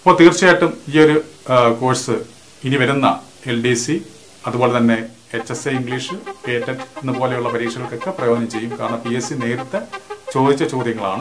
അപ്പോൾ തീർച്ചയായിട്ടും ഈ ഒരു ആ, കോഴ്സ് ഇനി വരുന്ന എൽ ഡി സി അതുപോലെ തന്നെ എച്ച് എസ് എ ഇംഗ്ലീഷ് കേറ്ററ്റ് എന്ന പോലെയുള്ള പരീക്ഷകൾക്കൊക്കെ പ്രയോജനം ചെയ്യും കാരണം പി എസ് സി നേരത്തെ ചോദിച്ച ചോദ്യങ്ങളാണ്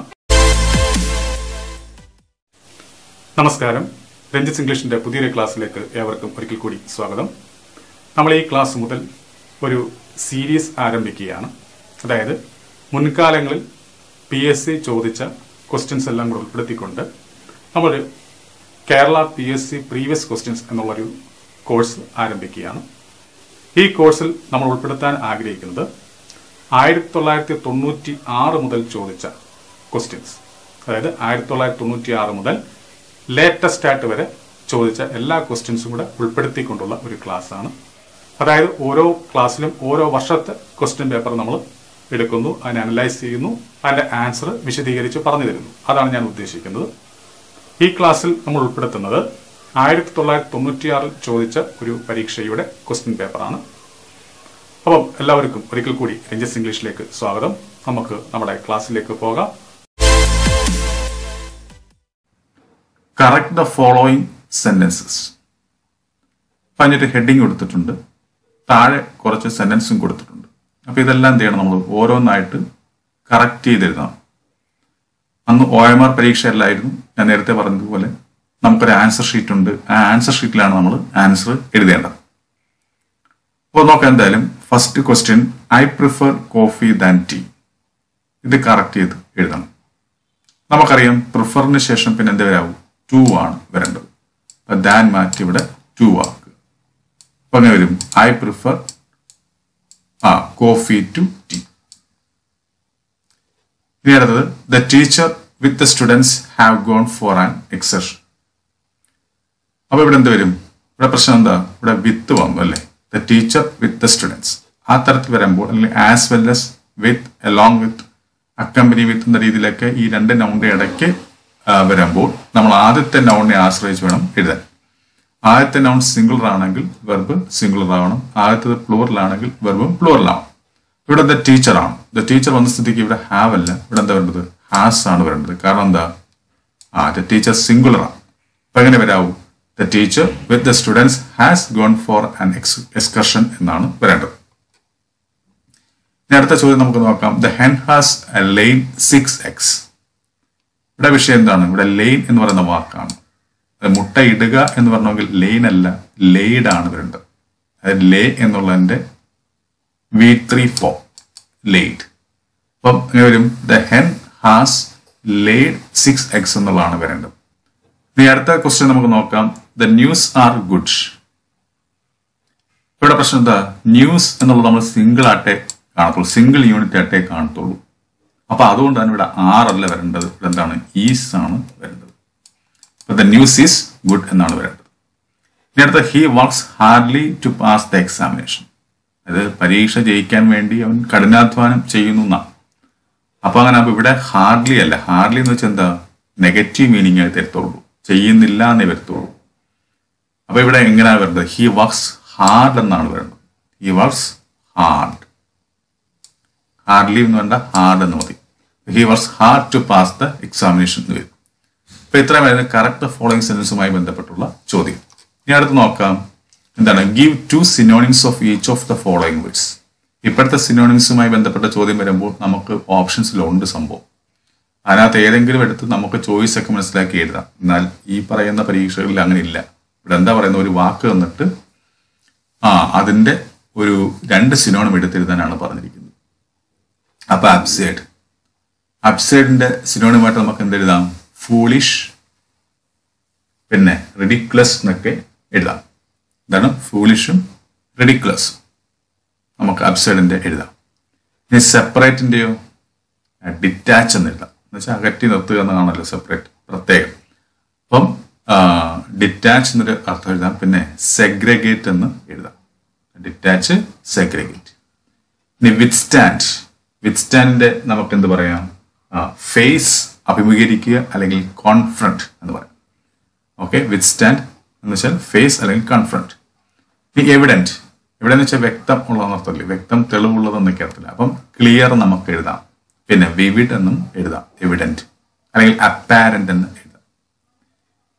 നമസ്കാരം രഞ്ജിത്ത് ഇംഗ്ലീഷിന്റെ പുതിയൊരു ക്ലാസ്സിലേക്ക് ഏവർക്കും ഒരിക്കൽ കൂടി സ്വാഗതം നമ്മൾ ഈ ക്ലാസ് മുതൽ ഒരു സീരീസ് ആരംഭിക്കുകയാണ് അതായത് മുൻകാലങ്ങളിൽ പി എസ് സി ചോദിച്ച ക്വസ്റ്റ്യൻസ് എല്ലാം കൂടെ ഉൾപ്പെടുത്തിക്കൊണ്ട് നമ്മൾ Kerala P S C previous questions എന്നുള്ളൊരു കോഴ്സ് ആരംഭിക്കുകയാണ് ഈ കോഴ്സിൽ നമ്മൾ ഉൾപ്പെടുത്താൻ ആഗ്രഹിക്കുന്നത് ആയിരത്തി തൊള്ളായിരത്തി തൊണ്ണൂറ്റി ആറ് മുതൽ ചോദിച്ച ക്വസ്റ്റ്യൻസ് അതായത് ആയിരത്തി തൊള്ളായിരത്തി തൊണ്ണൂറ്റി ആറ് മുതൽ ലേറ്റസ്റ്റ് ആയിട്ട് വരെ ചോദിച്ച എല്ലാ ക്വസ്റ്റ്യൻസും കൂടെ ഉൾപ്പെടുത്തിക്കൊണ്ടുള്ള ഒരു ക്ലാസ് ആണ് അതായത് ഓരോ ക്ലാസ്സിലും ഓരോ വർഷത്തെ ക്വസ്റ്റ്യൻ പേപ്പർ നമ്മൾ എടുക്കുന്നു അതിനെ അനലൈസ് ചെയ്യുന്നു അതിന്റെ ആൻസർ വിശദീകരിച്ച് പറഞ്ഞു തരുന്നു അതാണ് ഞാൻ ഉദ്ദേശിക്കുന്നത് ഈ ക്ലാസ്സിൽ നമ്മൾ ഉൾപ്പെടുത്തുന്നത് ആയിരത്തി തൊള്ളായിരത്തി തൊണ്ണൂറ്റിയാറിൽ ചോദിച്ച ഒരു പരീക്ഷയുടെ ക്വസ്റ്റ്യൻ പേപ്പറാണ് അപ്പം എല്ലാവർക്കും ഒരിക്കൽ കൂടി രഞ്ജിസ് ഇംഗ്ലീഷിലേക്ക് സ്വാഗതം നമുക്ക് നമ്മുടെ ക്ലാസ്സിലേക്ക് പോകാം കറക്റ്റ് ദ ഫോളോയിങ് സെന്റൻസസ് അതിനൊരു ഹെഡിങ് കൊടുത്തിട്ടുണ്ട് താഴെ കുറച്ച് സെന്റൻസും കൊടുത്തിട്ടുണ്ട് അപ്പൊ ഇതെല്ലാം എന്ത് ചെയ്യണം നമ്മൾ ഓരോന്നായിട്ട് കറക്റ്റ് ചെയ്തിരുന്നതാണ് അന്ന് ഒ എം ആർ പരീക്ഷയല്ലായിരുന്നു ഞാൻ നേരത്തെ പറഞ്ഞതുപോലെ നമുക്കൊരു ആൻസർ ഷീറ്റ് ഉണ്ട് ആ ആൻസർ ഷീറ്റിലാണ് നമ്മൾ ആൻസർ എഴുതേണ്ടത് അപ്പോൾ നോക്കാം എന്തായാലും first question I prefer coffee than tea ഇത് കറക്റ്റ് ചെയ്ത് എഴുതണം നമുക്കറിയാം പ്രിഫറിന് ശേഷം പിന്നെ എന്ത് വരാവും ടു ആണ് വരേണ്ടത് അപ്പൊ ദാൻ മാറ്റി ഇവിടെ ടു ആക്കുക അപ്പൊ അങ്ങനെ വരും I prefer ah coffee to tea ഇനി അടുത്തത് the teacher with the students have gone for an excursion അപ്പൊ ഇവിടെ എന്ത് വരും ഇവിടെ പ്രശ്നം എന്താ ഇവിടെ വിത്ത് വന്നു അല്ലേ the teacher with the students ആ തരത്തിൽ വരുമ്പോൾ അല്ലെങ്കിൽ as well as with along with accompany with എന്ന രീതിയിലൊക്കെ ഈ രണ്ട് നൗണിന്റെ ഇടയ്ക്ക് ആ, വരുമ്പോൾ നമ്മൾ ആദ്യത്തെ നൗണിനെ ആശ്രയിച്ച് വേണം എഴുതാൻ ആദ്യത്തെ നൗൺ സിംഗുലർ ആണെങ്കിൽ വെർബ് സിംഗുലർ ആവണം ആദ്യത്തത് പ്ലൂറൽ ആണെങ്കിൽ വെർബും പ്ലൂറൽ ആവണം ഇവിടെ ദ ടീച്ചർ ആണ് ദ ടീച്ചർ വന്ന സ്ഥിതിക്ക് ഇവിടെ ഹാവ് അല്ല ഇവിടെ എന്താ വേണ്ടത് ഹാസ് ആണ് വരേണ്ടത് കാരണം എന്താ ആ ദ ടീച്ചർ സിംഗുലർ ആണ് അപ്പൊ എങ്ങനെ വരാവൂ the teacher with the students has gone for an excursion എന്നാണ് വരേണ്ടത് ഇനി അടുത്ത ചോദ്യം നമുക്ക് നോക്കാം the hen has lain six eggs ഇവിടെ വിഷയം എന്താണ് ഇവിടെ ലെയിൻ എന്ന് പറയുന്ന വാക്കാണ് അത് മുട്ട ഇടുക എന്ന് പറഞ്ഞെങ്കിൽ ലെയിൻ അല്ല ലെയ്ഡ് ആണ് വരേണ്ടത് അതായത് ലേ എന്നുള്ളതിന്റെ വി ത്രീ ഫോർ ലെയ്ഡ് അപ്പം ഇങ്ങനെ വരും the hen has laid six eggs എന്നുള്ളതാണ് വരേണ്ടത് ഇനി അടുത്ത ക്വസ്റ്റ്യൻ നമുക്ക് നോക്കാം ദ ന്യൂസ് ആർ ഗുഡ് ഇവിടെ പ്രശ്നം എന്താ ന്യൂസ് എന്നുള്ളത് നമ്മൾ സിംഗിൾ ആയിട്ടേ കാണത്തുള്ളൂ സിംഗിൾ യൂണിറ്റ് ആയിട്ടേ കാണത്തുള്ളൂ അപ്പൊ അതുകൊണ്ടാണ് ഇവിടെ ആർ അല്ല വരേണ്ടത് ഇവിടെ എന്താണ് ഈസ് ആണ് വരേണ്ടത് അപ്പൊ ദ ന്യൂസ് ഈസ് ഗുഡ് എന്നാണ് വരേണ്ടത് ഇനി അടുത്ത he works hardly to pass the examination അത് പരീക്ഷ ജയിക്കാൻ വേണ്ടി അവൻ കഠിനാധ്വാനം ചെയ്യുന്നു എന്നാണ് അപ്പൊ അങ്ങനെ അപ്പൊ ഇവിടെ ഹാർഡ്ലി അല്ല ഹാർഡ്ലി എന്ന് വെച്ചാൽ എന്താ നെഗറ്റീവ് മീനിങ് ആയി തരത്തുള്ളൂ ചെയ്യുന്നില്ല എന്നേ വരത്തുള്ളൂ അപ്പൊ ഇവിടെ എങ്ങനെയാണ് വരുന്നത് ഹി വർക്ക്സ് ഹാർഡ് എന്നാണ് വരുന്നത് ഹി വർക്ക്സ് ഹാർഡ് ഹാർഡ്ലി എന്ന് വേണ്ട ഹാർഡ് എന്ന് മതി he works hard to pass the examination എന്ന് വരും അപ്പൊ ഇത്രയും വരുന്നത് കറക്റ്റ് ഫോളോയിങ് സെന്റൻസുമായി ബന്ധപ്പെട്ടുള്ള ചോദ്യം ഇനി അടുത്ത് നോക്കാം എന്താണ് give two synonyms of each of the following words ഇപ്പോഴത്തെ സിനോണിംസുമായി ബന്ധപ്പെട്ട ചോദ്യം വരുമ്പോൾ നമുക്ക് ഓപ്ഷൻസിലുണ്ട് സംഭവം അതിനകത്ത് ഏതെങ്കിലും എടുത്ത് നമുക്ക് ചോയ്സ് ഒക്കെ മനസ്സിലാക്കി എഴുതാം എന്നാൽ ഈ പറയുന്ന പരീക്ഷകളിൽ അങ്ങനെ ഇല്ല ഇവിടെ എന്താ പറയുന്ന ഒരു വാക്ക് തന്നിട്ട് ആ അതിന്റെ ഒരു രണ്ട് സിനോണം എടുത്തെഴുതാനാണ് പറഞ്ഞിരിക്കുന്നത് അപ്പൊ അബ്സൈഡ് അബ്സൈഡിന്റെ സിനോണിമായിട്ട് നമുക്ക് എന്തെഴുതാം ഫൂളിഷ് പിന്നെ റിഡിക്ലസ് എന്നൊക്കെ എഴുതാം എന്താണ് ഫൂളിഷും റിഡിക്ലസും നമുക്ക് അബ്സൈഡിന്റെ എഴുതാം ഇനി സെപ്പറേറ്റിന്റെയോ ഡിറ്റാച്ച് എന്ന് എഴുതാം എന്ന് വെച്ചാൽ അകറ്റി നിർത്തുക എന്നതാണല്ലോ സെപ്പറേറ്റ് പ്രത്യേകം അപ്പം ഡിറ്റാച്ച് എന്നൊരു അർത്ഥം എഴുതാം പിന്നെ സെഗ്രഗേറ്റ് എന്ന് എഴുതാം ഡിറ്റാച്ച് സെഗ്രഗേറ്റ് ഇനി വിത്ത് സ്റ്റാൻഡ് വിത്ത് സ്റ്റാൻഡിന്റെ നമുക്ക് എന്ത് പറയാം ഫേസ് അഭിമുഖീകരിക്കുക അല്ലെങ്കിൽ കോൺഫ്രണ്ട് എന്ന് പറയാം ഓക്കെ വിത്ത് സ്റ്റാൻഡ് എന്ന് വെച്ചാൽ ഫേസ് അല്ലെങ്കിൽ കൺഫ്രണ്ട് ഇനി എവിഡന്റ് എവിടെ വെച്ചാൽ വ്യക്തം ഉള്ളതെന്ന് അർത്ഥമില്ല വ്യക്തം തെളിവുള്ളതെന്നൊക്കെ അർത്ഥമില്ല അപ്പം ക്ലിയർ നമുക്ക് എഴുതാം പിന്നെ വിവിഡ് എന്നും എഴുതാം എവിഡന്റ് അല്ലെങ്കിൽ അപ്പാരന്റ് എന്ന് എഴുതാം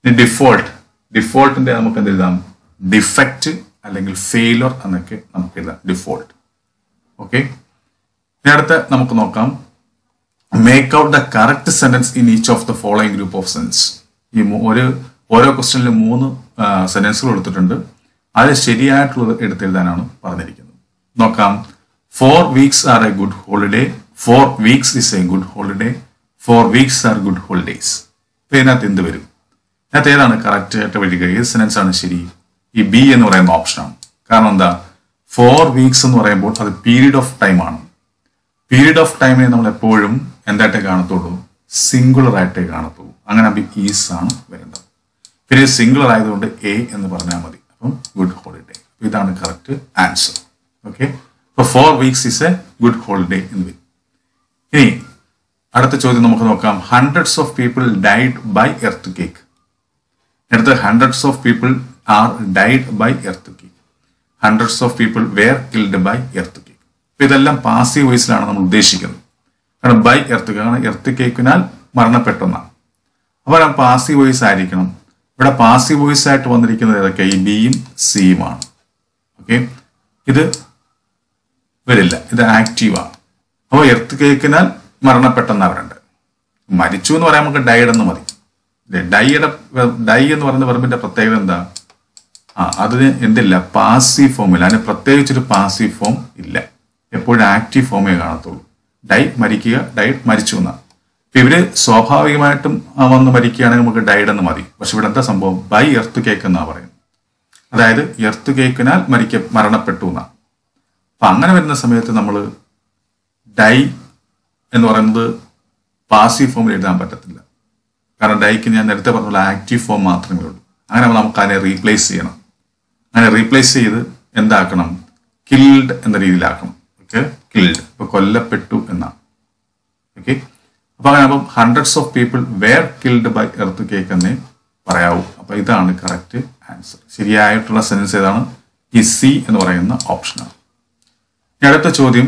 ഡിഫോൾട്ട് ഡിഫോൾട്ടിന്റെ നമുക്ക് എന്ത് എഴുതാം ഡിഫക്റ്റ് അല്ലെങ്കിൽ ഫെയിലർ എന്നൊക്കെ നമുക്ക് എഴുതാം ഡിഫോൾട്ട് ഓക്കെ ഇനി അടുത്ത നമുക്ക് നോക്കാം make out the correct sentence in each of the following group of sense ഈ മൂ- ഒരു ഓരോ ക്വസ്റ്റ്യനിൽ മൂന്ന് സെന്റൻസുകൾ എടുത്തിട്ടുണ്ട് അത് ശരിയായിട്ടുള്ളത് എടുത്തെഴുതാനാണ് പറഞ്ഞിരിക്കുന്നത് നോക്കാം four weeks are a good holiday four weeks is a good holiday four weeks are good holidays ഇപ്പൊ ഇതിനകത്ത് എന്ത് വരും ഇതിനകത്ത് ഏതാണ് കറക്റ്റ് ആയിട്ട് വരിക ഏത് സെന്റൻസ് ആണ് ശരി ഈ ബി എന്ന് പറയുന്ന ഓപ്ഷനാണ് കാരണം എന്താ ഫോർ വീക്സ് എന്ന് പറയുമ്പോൾ അത് പീരീഡ് ഓഫ് ടൈം ആണ് പീരീഡ് ഓഫ് ടൈമിനെ നമ്മൾ എപ്പോഴും എന്തായിട്ടേ കാണത്തുള്ളൂ സിംഗുലർ ആയിട്ടേ കാണത്തുള്ളൂ അങ്ങനെ അപ്പൊ ഈസ് ആണ് വരേണ്ടത് പിന്നെ സിംഗുലർ ആയതുകൊണ്ട് എ എന്ന് പറഞ്ഞാൽ മതി അപ്പം ഗുഡ് ഹോളിഡേ ഇതാണ് കറക്റ്റ് ആൻസർ ഓക്കെ അപ്പൊ four weeks is a good holiday എന്ന് വരും ഇനി അടുത്ത ചോദ്യം നമുക്ക് നോക്കാം hundreds of people died by earthquake അടുത്ത hundreds of people are died by earthquake hundreds of people were killed by earthquake അപ്പൊ ഇതെല്ലാം പാസീവ് വോയിസിലാണ് നമ്മൾ ഉദ്ദേശിക്കുന്നത് കാരണം ബൈ എർത്ത് കാരണം എർത്ത് കേക്കിനാൽ മരണപ്പെട്ടെന്നാണ് അപ്പോൾ ആ പാസീവ് വോയിസ് ആയിരിക്കണം ഇവിടെ പാസീവ് വോയിസ് ആയിട്ട് വന്നിരിക്കുന്നത് ഏതൊക്കെ ഈ ബിയും സിയുമാണ് ഓക്കെ ഇത് വരില്ല ഇത് ആക്റ്റീവാണ് അപ്പോൾ എർത്ത് കേക്കിനാൽ മരണപ്പെട്ടെന്നാണ് പറയണ്ടത് മരിച്ചു എന്ന് പറയാൻ നമുക്ക് ഡൈഡ് എന്ന് മതി ഡൈയുടെ ഡൈ എന്ന് പറയുന്ന വെറുമ്പിന്റെ പ്രത്യേകത എന്താ ആ അതിന് എന്തില്ല പാസീവ് ഫോമില്ല അതിന് പ്രത്യേകിച്ചൊരു പാസീവ് ഫോം ഇല്ല എപ്പോഴും ആക്റ്റീവ് ഫോമേ കാണത്തുള്ളൂ ഡൈ മരിക്കുക ഡൈ മരിച്ചു എന്നാണ് ഇപ്പൊ ഇവര് സ്വാഭാവികമായിട്ടും ആ വന്ന് മരിക്കുകയാണെങ്കിൽ നമുക്ക് ഡൈഡ് എന്ന് മതി പക്ഷെ ഇവിടെ എന്താ സംഭവം ബൈ എർത്ത് കേക്ക് എന്നാ പറയുന്നത് അതായത് എർത്ത് കേക്കിനാൽ മരിക്ക മരണപ്പെട്ടു എന്നാണ് അപ്പൊ അങ്ങനെ വരുന്ന സമയത്ത് നമ്മൾ ഡൈ എന്ന് പറയുന്നത് പാസീവ് ഫോമിൽ എഴുതാൻ പറ്റത്തില്ല കാരണം ഡൈക്ക് ഞാൻ നേരത്തെ പറഞ്ഞ ആക്റ്റീവ് ഫോം മാത്രമേ ഉള്ളൂ അങ്ങനെ നമുക്ക് അതിനെ റീപ്ലേസ് ചെയ്യണം അങ്ങനെ റീപ്ലേസ് ചെയ്ത് എന്താക്കണം കിൽഡ് എന്ന രീതിയിലാക്കണം ഓക്കെ കിൽഡ് ഇപ്പൊ കൊല്ലപ്പെട്ടു എന്നാണ് ഓക്കെ അപ്പൊ അങ്ങനെ അപ്പം hundreds of people were killed by earthquake എന്നേ പറയാവൂ അപ്പൊ ഇതാണ് കറക്റ്റ് ആൻസർ ശരിയായിട്ടുള്ള സെൻസ് ഏതാണ് ഈ സി എന്ന് പറയുന്ന ഓപ്ഷനാണ് ഇനി അടുത്ത ചോദ്യം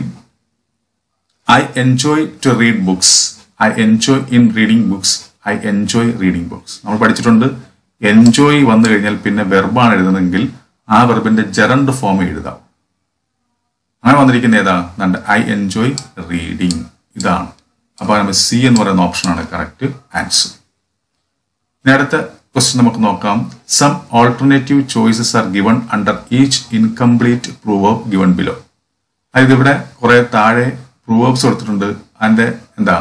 I enjoy to read books I enjoy in reading books I enjoy reading books നമ്മൾ പഠിച്ചിട്ടുണ്ട് എൻജോയ് വന്നു കഴിഞ്ഞാൽ പിന്നെ വെർബാണ് എഴുതുന്നതെങ്കിൽ ആ വെർബിന്റെ ജറണ്ട് ഫോം എഴുതാം അങ്ങനെ വന്നിരിക്കുന്ന ഏതാ ഐ എൻജോയ് റീഡിംഗ് ഇതാണ് അപ്പൊ നമ്മൾ സി എന്ന് പറയുന്ന ഓപ്ഷനാണ് കറക്റ്റ് ആൻസർ ഇനി അടുത്ത ക്വസ്റ്റ്യൻ നമുക്ക് നോക്കാം some alternative choices are given under each incomplete proverb given below അതായത് ഇവിടെ കുറെ താഴെ പ്രൂവേബ്സ് കൊടുത്തിട്ടുണ്ട് അതിന്റെ എന്താ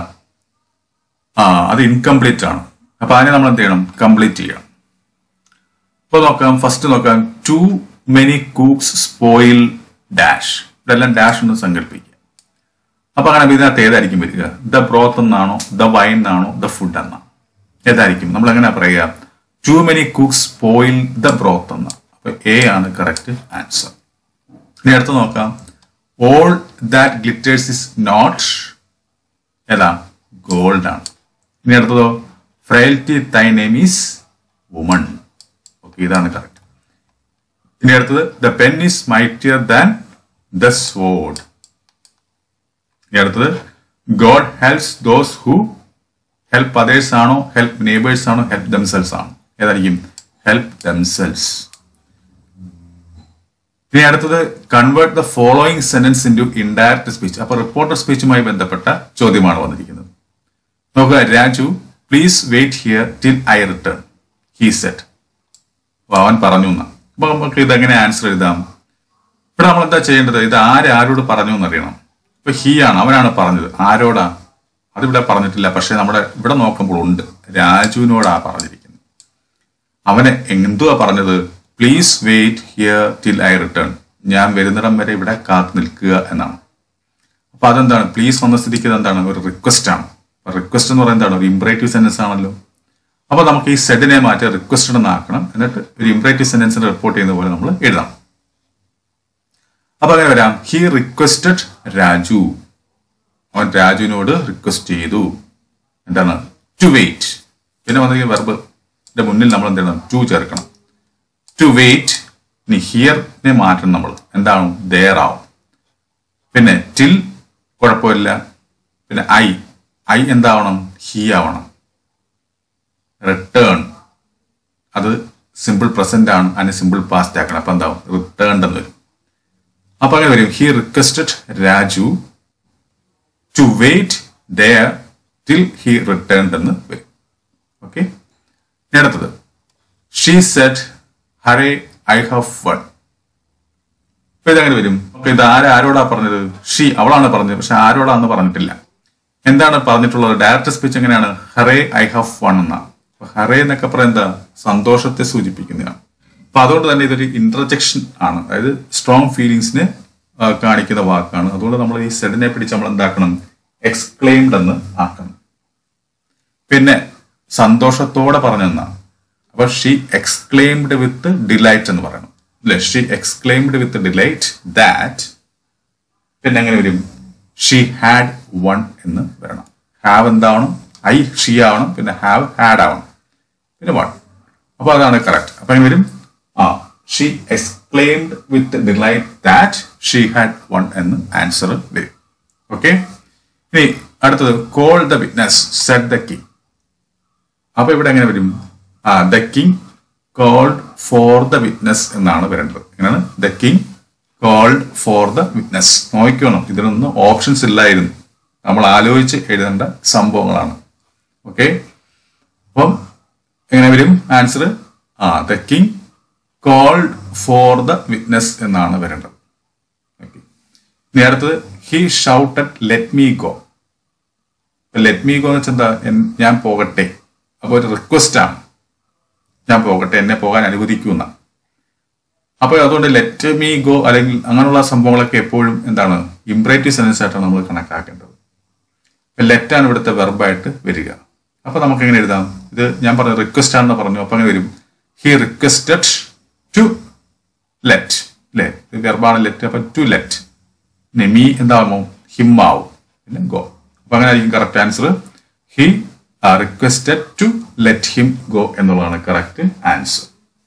ആ അത് ഇൻകംപ്ലീറ്റ് ആണ് അപ്പൊ അതിനെ നമ്മൾ എന്ത് ചെയ്യണം കംപ്ലീറ്റ് ചെയ്യണം ഇപ്പൊ നോക്കാം ഫസ്റ്റ് നോക്കാം too many cooks spoil dash ഇതെല്ലാം ഡാഷ് എന്ന് സങ്കല്പിക്കുക അപ്പൊ അങ്ങനെ ഇതിനകത്ത് ഏതായിരിക്കും വരിക ദ ബ്രോത്ത് എന്നാണോ ദ വൈൻ എന്നാണോ ദ ഫുഡ് എന്നാണോ ഏതായിരിക്കും നമ്മൾ എങ്ങനെ പറയുക too many cooks spoil the broth എന്ന അപ്പൊ എ ആണ് കറക്റ്റ് ആൻസർ ഇനി അടുത്ത് നോക്കാം all that glitters is not ഏതാ ഗോൾഡ് ആണ് ഇനി അടുത്തതോ frailty thy name is woman okay ഇതാണ് കറക്റ്റ് ഇനി അടുത്തത് the pen is mightier than the sword ഇനി അടുത്തത് God helps those who help others ആണോ ഹെൽപ്പ് നെയ്ബേഴ്സ് ആണോ ഹെൽപ്പ് ദംസെൽസ് ആണോ ഏതായിരിക്കും ഹെൽപ്പ് ദംസെൽസ് ഇനി അടുത്തത് convert the following sentence into indirect speech അപ്പൊ റിപ്പോർട്ടർ സ്പീച്ചുമായി ബന്ധപ്പെട്ട ചോദ്യമാണ് വന്നിരിക്കുന്നത് നോക്കുക Raju please wait here till I return he said അവൻ പറഞ്ഞു എന്നാ അപ്പൊ നമുക്ക് ഇതെങ്ങനെ ആൻസർ എഴുതാം ഇവിടെ നമ്മൾ എന്താ ചെയ്യേണ്ടത് ഇത് ആര് ആരോട് പറഞ്ഞു എന്നറിയണം ഇപ്പൊ ഹീ ആണ് അവനാണ് പറഞ്ഞത് ആരോടാ അതിവിടെ പറഞ്ഞിട്ടില്ല പക്ഷെ നമ്മുടെ ഇവിടെ നോക്കുമ്പോൾ ഉണ്ട് രാജുവിനോടാ പറഞ്ഞിരിക്കുന്നത് അവനെ എന്തുവാ പറഞ്ഞത് please wait here till I return ഞാൻ വരുന്നിടം വരെ ഇവിടെ കാത്തു നിൽക്കുക എന്നാണ് അപ്പൊ അതെന്താണ് പ്ലീസ് വന്ന സ്ഥിതിക്ക് എന്താണ് ഒരു റിക്വസ്റ്റ് ആണ് റിക്വസ്റ്റ് എന്ന് പറയുന്നത് എന്താണ് ഒരു ഇംപ്രേറ്റീവ് സെന്റൻസ് ആണല്ലോ അപ്പൊ നമുക്ക് ഈ സെഡിനെ മാറ്റി റിക്വസ്റ്റഡ് എന്നാക്കണം എന്നിട്ട് ഒരു ഇംപ്രേറ്റീവ് സെന്റൻസിന് റിപ്പോർട്ട് ചെയ്യുന്ന പോലെ നമ്മൾ എഴുതാം അപ്പൊ അങ്ങനെ വരാം ഹി റിക്വസ്റ്റഡ് രാജു അവൻ രാജുവിനോട് റിക്വസ്റ്റ് ചെയ്തു എന്താണ് ടു വെയിറ്റ് പിന്നെ വന്നിരിക്കുന്ന വെർബ് മുന്നിൽ നമ്മൾ എന്ത് ചെയ്യണം ടു ചേർക്കണം ടു വെയിറ്റ് ഇനി ഹിയറിനെ മാറ്റണം നമ്മൾ എന്താണ് ദയർ ആവും പിന്നെ ടിൽ കുഴപ്പമില്ല പിന്നെ ഐ ഐ എന്താവണം ഹി ആവണം റിട്ടേൺ അത് സിമ്പിൾ പ്രസന്റ് ആണ് അതിന് സിമ്പിൾ പാസ്റ്റ് ആക്കണം അപ്പൊ എന്താവും റിട്ടേൺഡ് എന്ന് വരും അപ്പൊ അങ്ങനെ വരും he requested Raju to wait there till he returned എന്ന് വരും ഓക്കെ അടുത്തത് she said hurray I have won അപ്പൊ ഇതങ്ങനെ വരും അപ്പൊ ഇത് ആര് ആരോടാ പറഞ്ഞത് ഷീ അവളാണ് പറഞ്ഞത് പക്ഷെ ആരോടാന്ന് പറഞ്ഞിട്ടില്ല എന്താണ് പറഞ്ഞിട്ടുള്ളത് ഡയറക്റ്റ് സ്പീച്ച് എങ്ങനെയാണ് ഹറേ ഐ ഹാവ് വൺ എന്നാണ് അപ്പൊ ഹറേ എന്നൊക്കെ പറയാൻ എന്താ സന്തോഷത്തെ സൂചിപ്പിക്കുന്നതാണ് അപ്പൊ അതുകൊണ്ട് തന്നെ ഇതൊരു ഇന്റർജെക്ഷൻ ആണ് അതായത് സ്ട്രോങ് ഫീലിങ്സിനെ കാണിക്കുന്ന വാക്കാണ് അതുകൊണ്ട് നമ്മൾ ഈ സെഡിനെ പിടിച്ച് നമ്മൾ എന്താക്കണം എക്സ്ക്ലെയിംഡ് എന്ന് ആക്കണം പിന്നെ സന്തോഷത്തോടെ പറഞ്ഞെന്നാണ് അപ്പൊ ഷീ എക്സ്ക്ലെയിംഡ് വിത്ത് ഡിലൈറ്റ് എന്ന് പറയണം അല്ലെ she exclaimed with delight that പിന്നെ എങ്ങനെ വരും ഷീ ഹാഡ് വൺ എന്ന് വരണം ഹാവ് എന്താവണം ഐ ഷീ ആവണം പിന്നെ ഹാവ് ഹാഡ് ആവണം പിന്നെ വൺ അപ്പൊ അതാണ് കറക്റ്റ് അപ്പൊ എങ്ങനെ വരും ആ she exclaimed with delight that she had won എന്ന് ആൻസർ വരും ഓക്കെ ഇനി അടുത്തത് call the witness said the king അപ്പൊ ഇവിടെ എങ്ങനെ വരും ആ the king called for the witness എന്നാണ് വരേണ്ടത് എങ്ങനെയാണ് the king called for the witness നോക്കണം ഇതിനൊന്നും ഓപ്ഷൻസ് ഇല്ലായിരുന്നു നമ്മൾ ആലോചിച്ച് എഴുതേണ്ട സംഭവങ്ങളാണ് ഓക്കെ അപ്പം എങ്ങനെ വരും ആൻസർ ആ the king called for the witness എന്നാണ് വരേണ്ടത് ഓക്കെ ഇനി അടുത്തത് he shouted let me go let me go എന്ന് വെച്ചാൽ എന്താ എൻ- ഞാൻ പോകട്ടെ അപ്പൊ ഒരു റിക്വസ്റ്റ് ആണ് ഞാൻ പോകട്ടെ എന്നെ പോകാൻ അനുവദിക്കുന്ന അപ്പൊ അതുകൊണ്ട് ലെറ്റ് മീ ഗോ അല്ലെങ്കിൽ അങ്ങനെയുള്ള സംഭവങ്ങളൊക്കെ എപ്പോഴും എന്താണ് ഇംപ്രേറ്റീവ് സെൻസ് ആയിട്ടാണ് നമ്മൾ കണക്കാക്കേണ്ടത് ലെറ്റ് ആണ് ഇവിടുത്തെ വെർബായിട്ട് വരിക അപ്പൊ നമുക്ക് എങ്ങനെ എഴുതാം ഇത് ഞാൻ പറഞ്ഞ റിക്വസ്റ്റ് ആണെന്ന് പറഞ്ഞു അപ്പൊ അങ്ങനെ വരും ഹി റിക്വസ്റ്റഡ് ടു ലെറ്റ് അല്ലേ ഇത് വെർബാണ് ലെറ്റ് അപ്പൊ ടു ലെറ്റ് പിന്നെ മീ എന്താകുമോ ഹിം ആവും പിന്നെ ഗോ അപ്പൊ അങ്ങനെ ആയിരിക്കും correct answer he requested to let him go എന്നുള്ളതാണ് കറക്റ്റ് ആൻസർ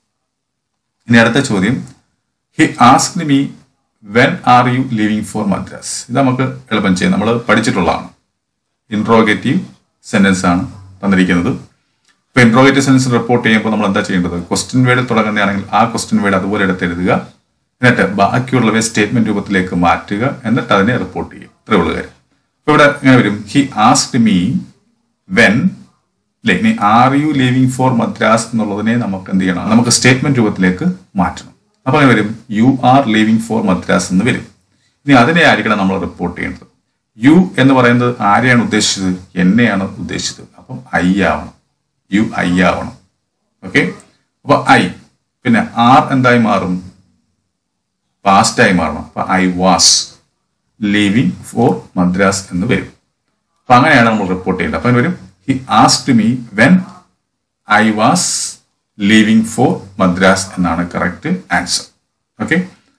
ഇനി അടുത്ത ചോദ്യം he asked me when are you living for Madras ഇത് നമുക്ക് എളുപ്പം ചെയ്യാം നമ്മൾ പഠിച്ചിട്ടുള്ളതാണ് ഇൻട്രോഗേറ്റീവ് സെന്റൻസ് ആണ് തന്നിരിക്കുന്നത് ഇപ്പൊ ഇൻട്രോഗേറ്റീവ് സെന്റൻസ് റിപ്പോർട്ട് ചെയ്യുമ്പോൾ നമ്മൾ എന്താ ചെയ്യേണ്ടത് ക്വസ്റ്റ്യൻ വേർഡിൽ തുടങ്ങുന്നതാണെങ്കിൽ ആ ക്വസ്റ്റ്യൻ വേർഡ് അതുപോലെ എടുത്തെഴുതുക എന്നിട്ട് ബാക്കിയുള്ളവയെ സ്റ്റേറ്റ്മെന്റ് രൂപത്തിലേക്ക് മാറ്റുക എന്നിട്ട് അതിനെ റിപ്പോർട്ട് ചെയ്യും ഇത്രേ ഉള്ളൂ കാര്യം അപ്പൊ ഇവിടെ ഇങ്ങനെ വരും ഹി ആസ്ക്ഡ് മീ വെൻ ഇനി are you living for Madras എന്നുള്ളതിനെ നമുക്ക് എന്ത് ചെയ്യണം നമുക്ക് സ്റ്റേറ്റ്മെന്റ് രൂപത്തിലേക്ക് മാറ്റണം അപ്പൊ അങ്ങനെ വരും you are living for Madras എന്ന് വരും ഇനി അതിനെ ആയിരിക്കണം നമ്മൾ റിപ്പോർട്ട് ചെയ്യേണ്ടത് യു എന്ന് പറയുന്നത് ആരെയാണ് ഉദ്ദേശിച്ചത് എന്നെയാണ് ഉദ്ദേശിച്ചത് അപ്പം ഐ ആവണം യു ഐ ആവണം ഓക്കെ അപ്പൊ ഐ പിന്നെ ആർ എന്തായി മാറും പാസ്റ്റ് ആയി മാറണം അപ്പൊ I was living for Madras എന്ന് വരും അപ്പൊ അങ്ങനെയാണ് നമ്മൾ റിപ്പോർട്ട് ചെയ്യേണ്ടത് അപ്പൊ വരും he asked me when I was leaving for Madras എന്നാണ് കറക്റ്റ് ആൻസർ ഓക്കെ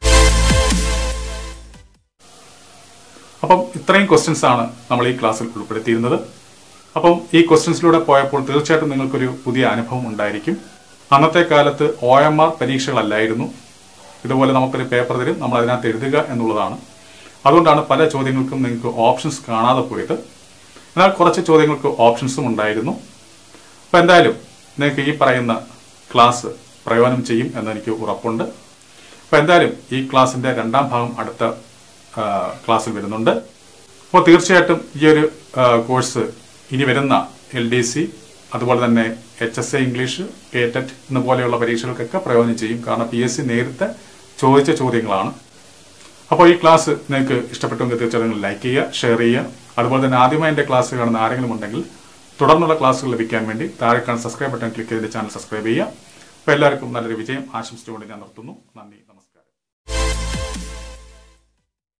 അപ്പം ഇത്രയും ക്വസ്റ്റ്യൻസ് ആണ് നമ്മൾ ഈ ക്ലാസ്സിൽ ഉൾപ്പെടുത്തിയിരുന്നത് അപ്പം ഈ ക്വസ്റ്റ്യൻസിലൂടെ പോയപ്പോൾ തീർച്ചയായിട്ടും നിങ്ങൾക്കൊരു പുതിയ അനുഭവം ഉണ്ടായിരിക്കും അന്നത്തെ കാലത്ത് ഒ എം ആർ പരീക്ഷകളല്ലായിരുന്നു ഇതുപോലെ നമുക്കൊരു പേപ്പർ തരും നമ്മൾ അതിനകത്ത് എഴുതുക എന്നുള്ളതാണ് അതുകൊണ്ടാണ് പല ചോദ്യങ്ങൾക്കും നിങ്ങൾക്ക് ഓപ്ഷൻസ് കാണാതെ പോയത് എന്നാൽ കുറച്ച് ചോദ്യങ്ങൾക്ക് ഓപ്ഷൻസും ഉണ്ടായിരുന്നു അപ്പോൾ എന്തായാലും നിങ്ങൾക്ക് ഈ പറയുന്ന ക്ലാസ് പ്രയോജനം ചെയ്യും എന്ന് എനിക്ക് ഉറപ്പുണ്ട് അപ്പോൾ എന്തായാലും ഈ ക്ലാസ്സിന്റെ രണ്ടാം ഭാഗം അടുത്ത ആ, ക്ലാസ്സിൽ വരുന്നുണ്ട് അപ്പോൾ തീർച്ചയായിട്ടും ഈ ഒരു ആ, കോഴ്സ് ഇനി വരുന്ന എൽ ഡി സി അതുപോലെ തന്നെ എച്ച് എസ് എ ഇംഗ്ലീഷ് കേറ്ററ്റ് എന്ന പോലെയുള്ള പരീക്ഷകൾക്കൊക്കെ പ്രയോജനം ചെയ്യും കാരണം പി എസ് സി നേരത്തെ ചോദിച്ച ചോദ്യങ്ങളാണ് അപ്പോൾ ഈ ക്ലാസ് നിങ്ങൾക്ക് ഇഷ്ടപ്പെട്ടുവെങ്കിൽ തീർച്ചയായും നിങ്ങൾ ലൈക്ക് ചെയ്യുക ഷെയർ ചെയ്യുക അതുപോലെ തന്നെ ആദ്യമായി എൻ്റെ ക്ലാസ് കാണുന്ന ആരെങ്കിലും ഉണ്ടെങ്കിൽ തുടർന്നുള്ള ക്ലാസ്സുകൾ ലഭിക്കാൻ വേണ്ടി താഴെ കാണുന്ന സബ്സ്ക്രൈബ് ബട്ടൺ ക്ലിക്ക് ചെയ്ത് ചാനൽ സബ്സ്ക്രൈബ് ചെയ്യുക അപ്പോൾ എല്ലാവർക്കും നല്ലൊരു വിജയം ആശംസിച്ചുകൊണ്ട് ഞാൻ നിർത്തുന്നു നന്ദി നമസ്കാരം